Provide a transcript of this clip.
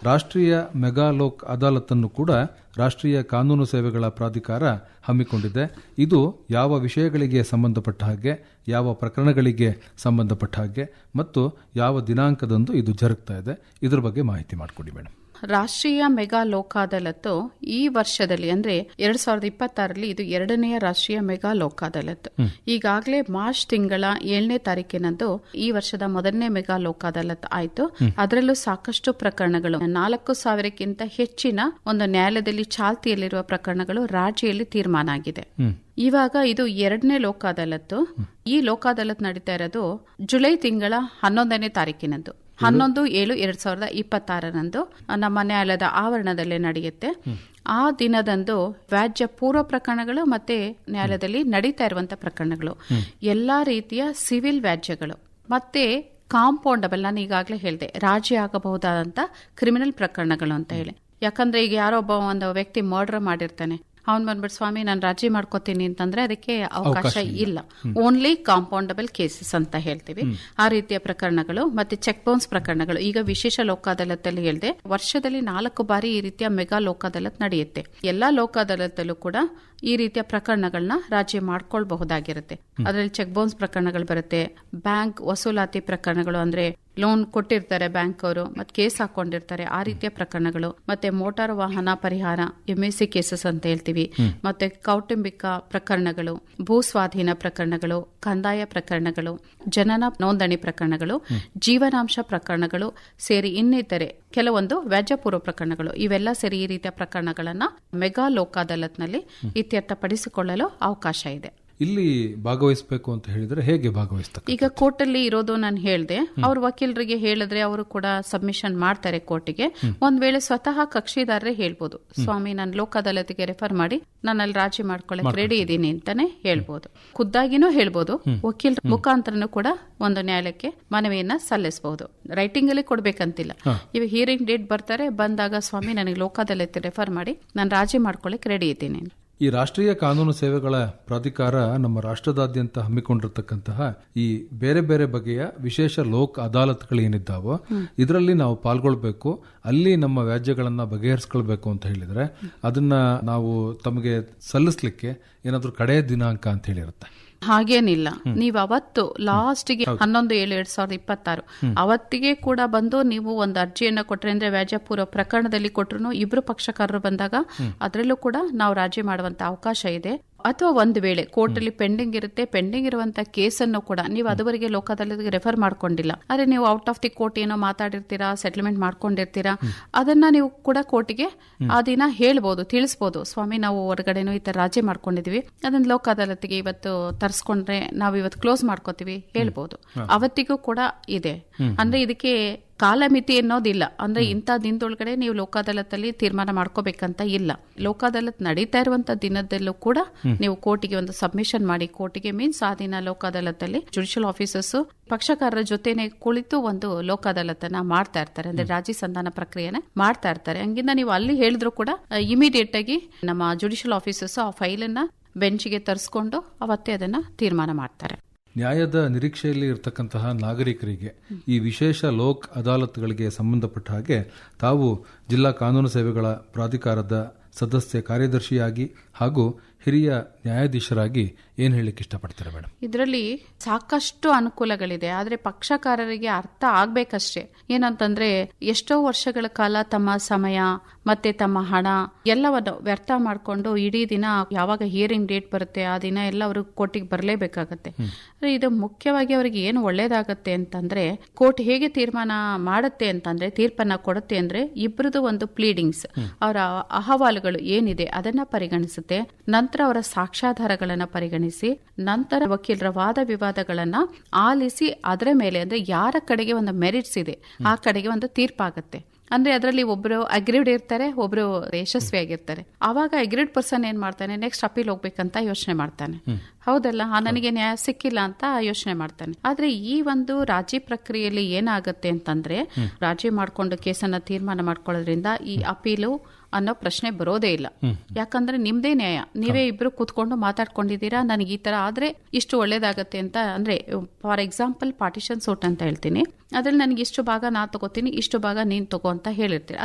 ರಾಷ್ಟ್ರೀಯ ಮೆಗಾ ಲೋಕ್ ಅದಾಲತನ್ನು ಕೂಡ ರಾಷ್ಟ್ರೀಯ ಕಾನೂನು ಸೇವೆಗಳ ಪ್ರಾಧಿಕಾರ ಹಮ್ಮಿಕೊಂಡಿದೆ ಇದು ಯಾವ ವಿಷಯಗಳಿಗೆ ಸಂಬಂಧಪಟ್ಟ ಹಾಗೆ ಯಾವ ಪ್ರಕರಣಗಳಿಗೆ ಸಂಬಂಧಪಟ್ಟ ಹಾಗೆ ಮತ್ತು ಯಾವ ದಿನಾಂಕದಂದು ಇದು ಜರುಗ್ತಾ ಇದೆ ಇದ್ರ ಬಗ್ಗೆ ಮಾಹಿತಿ ಮಾಡಿಕೊಡಿ ಮೇಡಮ್ ರಾಷ್ಟ್ರೀಯ ಮೆಗಾ ಲೋಕ ಅದಾಲತ್ತು ಈ ವರ್ಷದಲ್ಲಿ ಅಂದ್ರೆ ಎರಡ್ ಸಾವಿರದ ಇಪ್ಪತ್ತಾರಲ್ಲಿ ಇದು ಎರಡನೆಯ ರಾಷ್ಟ್ರೀಯ ಮೆಗಾ ಲೋಕ ಅದಾಲತ್ ಈಗಾಗಲೇ ಮಾರ್ಚ್ ತಿಂಗಳ ಏಳನೇ ತಾರೀಕಿನಂದು ಈ ವರ್ಷದ ಮೊದಲನೇ ಮೆಗಾ ಲೋಕ ಅದಾಲತ್ ಆಯ್ತು ಅದರಲ್ಲೂ ಸಾಕಷ್ಟು ಪ್ರಕರಣಗಳು ನಾಲ್ಕು ಸಾವಿರಕ್ಕಿಂತ ಹೆಚ್ಚಿನ ಒಂದು ನ್ಯಾಯಾಲಯದಲ್ಲಿ ಚಾಲ್ತಿಯಲ್ಲಿರುವ ಪ್ರಕರಣಗಳು ರಾಜ್ಯದಲ್ಲಿ ತೀರ್ಮಾನ ಆಗಿದೆ ಇವಾಗ ಇದು ಎರಡನೇ ಲೋಕ ಅದಾಲತ್ತು ಈ ಲೋಕ ಅದಾಲತ್ ನಡೀತಾ ಇರೋದು ಜುಲೈ ತಿಂಗಳ ಹನ್ನೊಂದನೇ ತಾರೀಕಿನಂದು ಹನ್ನೊಂದು ಏಳು ಎರಡ್ ಸಾವಿರದ ಇಪ್ಪತ್ತಾರರಂದು ನಮ್ಮ ನ್ಯಾಯಾಲಯದ ಆವರಣದಲ್ಲೇ ನಡೆಯುತ್ತೆ ಆ ದಿನದಂದು ವ್ಯಾಜ್ಯ ಪೂರ್ವ ಪ್ರಕರಣಗಳು ಮತ್ತೆ ನ್ಯಾಯಾಲಯದಲ್ಲಿ ನಡೀತಾ ಇರುವಂತಹ ಪ್ರಕರಣಗಳು ಎಲ್ಲಾ ರೀತಿಯ ಸಿವಿಲ್ ವ್ಯಾಜ್ಯಗಳು ಮತ್ತೆ ಕಾಂಪೌಂಡಬಲ್ ನಾನು ಈಗಾಗಲೇ ಹೇಳಿದೆ ರಾಜಿ ಆಗಬಹುದಾದಂತ ಕ್ರಿಮಿನಲ್ ಪ್ರಕರಣಗಳು ಅಂತ ಹೇಳಿ ಯಾಕಂದ್ರೆ ಈಗ ಯಾರೋ ಒಬ್ಬ ಒಂದು ವ್ಯಕ್ತಿ ಮರ್ಡರ್ ಮಾಡಿರ್ತಾನೆ ಅವ್ನ್ ಬಂದ್ಬಿಟ್ಟು ಸ್ವಾಮಿ ನಾನು ರಾಜಿ ಮಾಡ್ಕೋತೀನಿ ಅಂತಂದ್ರೆ ಅದಕ್ಕೆ ಅವಕಾಶ ಇಲ್ಲ ಓನ್ಲಿ ಕಾಂಪೌಂಡಬಲ್ ಕೇಸಸ್ ಅಂತ ಹೇಳ್ತೀವಿ ಆ ರೀತಿಯ ಪ್ರಕರಣಗಳು ಮತ್ತೆ ಚೆಕ್ ಬೌನ್ಸ್ ಪ್ರಕರಣಗಳು ಈಗ ವಿಶೇಷ ಲೋಕ ಅದಾಲತ್ತಲ್ಲಿ ಹೇಳಿದೆ ವರ್ಷದಲ್ಲಿ ನಾಲ್ಕು ಬಾರಿ ಈ ರೀತಿಯ ಮೆಗಾ ಲೋಕ ಅದಾಲತ್ ನಡೆಯುತ್ತೆ ಎಲ್ಲಾ ಲೋಕ ಅದಾಲತ್ತಲ್ಲೂ ಕೂಡ ಈ ರೀತಿಯ ಪ್ರಕರಣಗಳನ್ನ ರಾಜಿ ಮಾಡ್ಕೊಳ್ಬಹುದಾಗಿರುತ್ತೆ ಅದರಲ್ಲಿ ಚೆಕ್ ಬೌನ್ಸ್ ಪ್ರಕರಣಗಳು ಬರುತ್ತೆ ಬ್ಯಾಂಕ್ ವಸೂಲಾತಿ ಪ್ರಕರಣಗಳು ಅಂದ್ರೆ ಲೋನ್ ಕೊಟ್ಟಿರ್ತಾರೆ ಬ್ಯಾಂಕ್ ಅವರು ಮತ್ತೆ ಕೇಸ್ ಹಾಕೊಂಡಿರ್ತಾರೆ ಆ ರೀತಿಯ ಪ್ರಕರಣಗಳು ಮತ್ತೆ ಮೋಟಾರ್ ವಾಹನ ಪರಿಹಾರ ಎಂಎಸ್ಸಿ ಕೇಸಸ್ ಅಂತ ಹೇಳ್ತೀವಿ ಮತ್ತೆ ಕೌಟುಂಬಿಕ ಪ್ರಕರಣಗಳು ಭೂ ಸ್ವಾಧೀನ ಪ್ರಕರಣಗಳು ಕಂದಾಯ ಪ್ರಕರಣಗಳು ಜನನ ನೋಂದಣಿ ಪ್ರಕರಣಗಳು ಜೀವನಾಂಶ ಪ್ರಕರಣಗಳು ಸೇರಿ ಇನ್ನಿತರೆ ಕೆಲವೊಂದು ವ್ಯಾಜ್ಯಪೂರ್ವ ಪ್ರಕರಣಗಳು ಇವೆಲ್ಲ ಸೇರಿ ಈ ರೀತಿಯ ಪ್ರಕರಣಗಳನ್ನ ಮೆಗಾ ಲೋಕ ಅದಾಲತ್ನಲ್ಲಿ ಇತ್ಯರ್ಥಪಡಿಸಿಕೊಳ್ಳಲು ಅವಕಾಶ ಇದೆ ಇಲ್ಲಿ ಭಾಗವಹಿಸಬೇಕು ಅಂತ ಹೇಳಿದ್ರೆ ಹೇಗೆ ಭಾಗವಹಿಸ್ತಕ್ಕ ಈಗ ಕೋರ್ಟಲ್ಲಿ ಇರೋದು ನಾನು ಹೇಳ್ದೆ ಅವ್ರ ವಕೀಲರಿಗೆ ಹೇಳಿದ್ರೆ ಅವರು ಕೂಡ ಸಬ್ಮಿಷನ್ ಮಾಡ್ತಾರೆ ಕೋರ್ಟಿಗೆ ಒಂದ್ ವೇಳೆ ಸ್ವತಃ ಕಕ್ಷಿದಾರರೇ ಹೇಳ್ಬೋದು ಸ್ವಾಮಿ ನಾನು ಲೋಕ ಅದಾಲತಿಗೆ ರೆಫರ್ ಮಾಡಿ ನಾನು ಅಲ್ಲಿ ರಾಜಿ ಮಾಡ್ಕೊಳಕ್ ರೆಡಿ ಇದ್ದೀನಿ ಅಂತಾನೆ ಹೇಳ್ಬೋದು ಖುದ್ದಾಗಿನೂ ಹೇಳ್ಬೋದು ವಕೀಲರ ಮುಖಾಂತರನು ಕೂಡ ಒಂದು ನ್ಯಾಯಾಲಯಕ್ಕೆ ಮನವಿಯನ್ನ ಸಲ್ಲಿಸಬಹುದು ರೈಟಿಂಗ್ ಅಲ್ಲಿ ಕೊಡ್ಬೇಕಂತಿಲ್ಲ ಇವಾಗ ಹಿಯರಿಂಗ್ ಡೇಟ್ ಬರ್ತಾರೆ ಬಂದಾಗ ಸ್ವಾಮಿ ನನಗೆ ಲೋಕ ಅದಾಲತಿ ರೆಫರ್ ಮಾಡಿ ನಾನು ರಾಜಿ ಮಾಡ್ಕೊಳಕ್ ರೆಡಿ ಇದ್ದೀನಿ ಈ ರಾಷ್ಟ್ರೀಯ ಕಾನೂನು ಸೇವೆಗಳ ಪ್ರಾಧಿಕಾರ ನಮ್ಮ ರಾಷ್ಟ್ರದಾದ್ಯಂತ ಹಮ್ಮಿಕೊಂಡಿರ್ತಕ್ಕಂತಹ ಈ ಬೇರೆ ಬೇರೆ ಬಗೆಯ ವಿಶೇಷ ಲೋಕ್ ಅದಾಲತ್ಗಳು ಏನಿದ್ದಾವೋ ಇದರಲ್ಲಿ ನಾವು ಪಾಲ್ಗೊಳ್ಬೇಕು ಅಲ್ಲಿ ನಮ್ಮ ವ್ಯಾಜ್ಯಗಳನ್ನ ಬಗೆಹರಿಸ್ಕೊಳ್ಬೇಕು ಅಂತ ಹೇಳಿದ್ರೆ ಅದನ್ನ ನಾವು ತಮಗೆ ಸಲ್ಲಿಸ್ಲಿಕ್ಕೆ ಏನಾದ್ರೂ ಕಡೆಯ ದಿನಾಂಕ ಅಂತ ಹೇಳಿರುತ್ತೆ ಹಾಗೇನಿಲ್ಲ ನೀವು ಅವತ್ತು ಲಾಸ್ಟ್ಗೆ ಹನ್ನೊಂದು ಏಳು ಎರಡ್ ಸಾವಿರದ ಇಪ್ಪತ್ತಾರು ಅವತ್ತಿಗೆ ಕೂಡ ಬಂದು ನೀವು ಒಂದು ಅರ್ಜಿಯನ್ನ ಕೊಟ್ರೆ ಅಂದ್ರೆ ವ್ಯಾಜ್ಯಪೂರ್ವ ಪ್ರಕರಣದಲ್ಲಿ ಕೊಟ್ರು ಇಬ್ರು ಪಕ್ಷಕಾರರು ಬಂದಾಗ ಅದರಲ್ಲೂ ಕೂಡ ನಾವು ರಾಜಿ ಮಾಡುವಂತ ಅವಕಾಶ ಇದೆ ಅಥವಾ ಒಂದು ವೇಳೆ ಕೋರ್ಟ್ ಅಲ್ಲಿ ಪೆಂಡಿಂಗ್ ಇರುತ್ತೆ ಪೆಂಡಿಂಗ್ ಇರುವಂತ ಕೇಸನ್ನು ಕೂಡ ನೀವು ಅದುವರೆಗೆ ಲೋಕದಲ್ಲಿ ರೆಫರ್ ಮಾಡ್ಕೊಂಡಿಲ್ಲ ಆದ್ರೆ ನೀವು ಔಟ್ ಆಫ್ ದಿ ಕೋರ್ಟ್ ಏನೋ ಮಾತಾಡಿರ್ತೀರಾ ಸೆಟಲ್ಮೆಂಟ್ ಮಾಡ್ಕೊಂಡಿರ್ತೀರಾ ಅದನ್ನ ನೀವು ಕೂಡ ಕೋರ್ಟಿಗೆ ಆ ದಿನ ಹೇಳ್ಬೋದು ತಿಳಿಸ್ಬೋದು ಸ್ವಾಮಿ ನಾವು ಹೊರಗಡೆನೂ ಈ ತರ ರಾಜಿ ಮಾಡ್ಕೊಂಡಿದೀವಿ ಅದನ್ನ ಲೋಕ ಅದಾಲತಿಗೆ ಇವತ್ತು ತರಿಸ್ಕೊಂಡ್ರೆ ನಾವು ಇವತ್ತು ಕ್ಲೋಸ್ ಮಾಡ್ಕೋತೀವಿ ಹೇಳ್ಬೋದು ಅವತ್ತಿಗೂ ಕೂಡ ಇದೆ ಅಂದ್ರೆ ಇದಕ್ಕೆ ಕಾಲಮಿತಿ ಅನ್ನೋದಿಲ್ಲ ಅಂದ್ರೆ ಇಂಥ ದಿನದೊಳಗಡೆ ನೀವು ಲೋಕ ಅದಾಲತ್ತಲ್ಲಿ ತೀರ್ಮಾನ ಮಾಡ್ಕೋಬೇಕಂತ ಇಲ್ಲ ಲೋಕ ಅದಾಲತ್ ನಡೀತಾ ಇರುವಂತ ದಿನದಲ್ಲೂ ಕೂಡ ನೀವು ಕೋರ್ಟಿಗೆ ಒಂದು ಸಬ್ಮಿಷನ್ ಮಾಡಿ ಕೋರ್ಟಿಗೆ ಮೀನ್ಸ್ ಆ ದಿನ ಲೋಕ ಅದಾಲತ್ತಲ್ಲಿ ಜುಡಿಷಿಯಲ್ ಆಫೀಸರ್ಸ್ ಪಕ್ಷಕಾರರ ಜೊತೆನೆ ಕುಳಿತು ಒಂದು ಲೋಕ ಅದಾಲತನ್ನ ಮಾಡ್ತಾ ಇರ್ತಾರೆ ಅಂದ್ರೆ ರಾಜಿ ಸಂಧಾನ ಪ್ರಕ್ರಿಯೆನ ಮಾಡ್ತಾ ಇರ್ತಾರೆ ಹಂಗಿಂದ ನೀವು ಅಲ್ಲಿ ಹೇಳಿದ್ರು ಕೂಡ ಇಮಿಡಿಯೇಟ್ ಆಗಿ ನಮ್ಮ ಜುಡಿಷಿಯಲ್ ಆಫೀಸರ್ಸ್ ಆ ಫೈಲನ್ನ ಬೆಂಚ್ಗೆ ತರಿಸ್ಕೊಂಡು ಅವತ್ತೇ ಅದನ್ನ ತೀರ್ಮಾನ ಮಾಡ್ತಾರೆ ನ್ಯಾಯದ ನಿರೀಕ್ಷೆಯಲ್ಲಿ ಇರತಕ್ಕಂತಹ ನಾಗರಿಕರಿಗೆ ಈ ವಿಶೇಷ ಲೋಕ್ ಅದಾಲತ್ಗಳಿಗೆ ಸಂಬಂಧಪಟ್ಟ ಹಾಗೆ ತಾವು ಜಿಲ್ಲಾ ಕಾನೂನು ಸೇವೆಗಳ ಪ್ರಾಧಿಕಾರದ ಸದಸ್ಯ ಕಾರ್ಯದರ್ಶಿಯಾಗಿ ಹಾಗೂ ಹಿರಿಯ ನ್ಯಾಯಾಧೀಶರಾಗಿ ಏನ್ ಹೇಳಲಿಕ್ಕೆ ಇಷ್ಟಪಡ್ತಾರೆ ಮೇಡಮ್ ಇದರಲ್ಲಿ ಸಾಕಷ್ಟು ಅನುಕೂಲಗಳಿದೆ ಆದ್ರೆ ಪಕ್ಷಕಾರರಿಗೆ ಅರ್ಥ ಆಗ್ಬೇಕಷ್ಟೇ ಏನಂತಂದ್ರೆ ಎಷ್ಟೋ ವರ್ಷಗಳ ಕಾಲ ತಮ್ಮ ಸಮಯ ಮತ್ತೆ ತಮ್ಮ ಹಣ ಎಲ್ಲವನ್ನು ವ್ಯರ್ಥ ಮಾಡ್ಕೊಂಡು ಇಡೀ ದಿನ ಯಾವಾಗ ಹಿಯರಿಂಗ್ ಡೇಟ್ ಬರುತ್ತೆ ಆ ದಿನ ಎಲ್ಲ ಅವರು ಕೋರ್ಟಿಗೆ ಬರಲೇಬೇಕಾಗತ್ತೆ ಇದು ಮುಖ್ಯವಾಗಿ ಅವರಿಗೆ ಏನು ಒಳ್ಳೇದಾಗತ್ತೆ ಅಂತಂದ್ರೆ ಕೋರ್ಟ್ ಹೇಗೆ ತೀರ್ಮಾನ ಮಾಡುತ್ತೆ ಅಂತಂದ್ರೆ ತೀರ್ಪನ್ನ ಕೊಡುತ್ತೆ ಅಂದ್ರೆ ಇಬ್ಬರದು ಒಂದು ಪ್ಲೀಡಿಂಗ್ಸ್ ಅವರ ಅಹವಾಲುಗಳು ಏನಿದೆ ಅದನ್ನ ಪರಿಗಣಿಸುತ್ತೆ ನಂತರ ಅವರ ಸಾಕ್ಷ್ಯಾಧಾರಗಳನ್ನ ಪರಿಗಣಿಸಿ ನಂತರ ವಕೀಲರ ವಾದ ವಿವಾದಗಳನ್ನ ಆಲಿಸಿ ಅದರ ಮೇಲೆ ಅಂದ್ರೆ ಯಾರ ಕಡೆಗೆ ಒಂದು ಮೆರಿಟ್ಸ್ ಇದೆ ಆ ಕಡೆಗೆ ಒಂದು ತೀರ್ಪಾಗತ್ತೆ ಅಂದ್ರೆ ಅದರಲ್ಲಿ ಒಬ್ರು ಅಗ್ರಿಡ್ ಇರ್ತಾರೆ ಒಬ್ರು ಯಶಸ್ವಿಯಾಗಿರ್ತಾರೆ ಅವಾಗ ಅಗ್ರಿಡ್ ಪರ್ಸನ್ ಏನ್ ಮಾಡ್ತಾನೆ ನೆಕ್ಸ್ಟ್ ಅಪೀಲ್ ಹೋಗ್ಬೇಕಂತ ಯೋಚನೆ ಮಾಡ್ತಾನೆ ಹೌದಲ್ಲ ಆ, ನನಗೆ ನ್ಯಾಯ ಸಿಕ್ಕಿಲ್ಲ ಅಂತ ಯೋಚನೆ ಮಾಡ್ತಾನೆ ಆದ್ರೆ ಈ ಒಂದು ರಾಜಿ ಪ್ರಕ್ರಿಯೆಯಲ್ಲಿ ಏನಾಗುತ್ತೆ ಅಂತಂದ್ರೆ ರಾಜಿ ಮಾಡ್ಕೊಂಡು ಕೇಸನ್ನ ತೀರ್ಮಾನ ಮಾಡ್ಕೊಳ್ಳೋದ್ರಿಂದ ಈ ಅಪೀಲು ಅನ್ನೋ ಪ್ರಶ್ನೆ ಬರೋದೇ ಇಲ್ಲ ಯಾಕಂದ್ರೆ ನಿಮ್ದೇ ನ್ಯಾಯ ನೀವೇ ಇಬ್ರು ಕೂತ್ಕೊಂಡು ಮಾತಾಡ್ಕೊಂಡಿದ್ದೀರಾ ನನಗೆ ಈ ತರ ಆದ್ರೆ ಇಷ್ಟು ಒಳ್ಳೇದಾಗತ್ತೆ ಅಂತ ಅಂದ್ರೆ ಫಾರ್ ಎಕ್ಸಾಂಪಲ್ ಪಾರ್ಟಿಷನ್ ಸೂಟ್ ಅಂತ ಹೇಳ್ತೀನಿ ಅದ್ರಲ್ಲಿ ನನಗೆ ಇಷ್ಟು ಭಾಗ ನಾ ತಗೋತೀನಿ ಇಷ್ಟು ಭಾಗ ನೀನ್ ತಗೋ ಅಂತ ಹೇಳಿರ್ತೀರಿ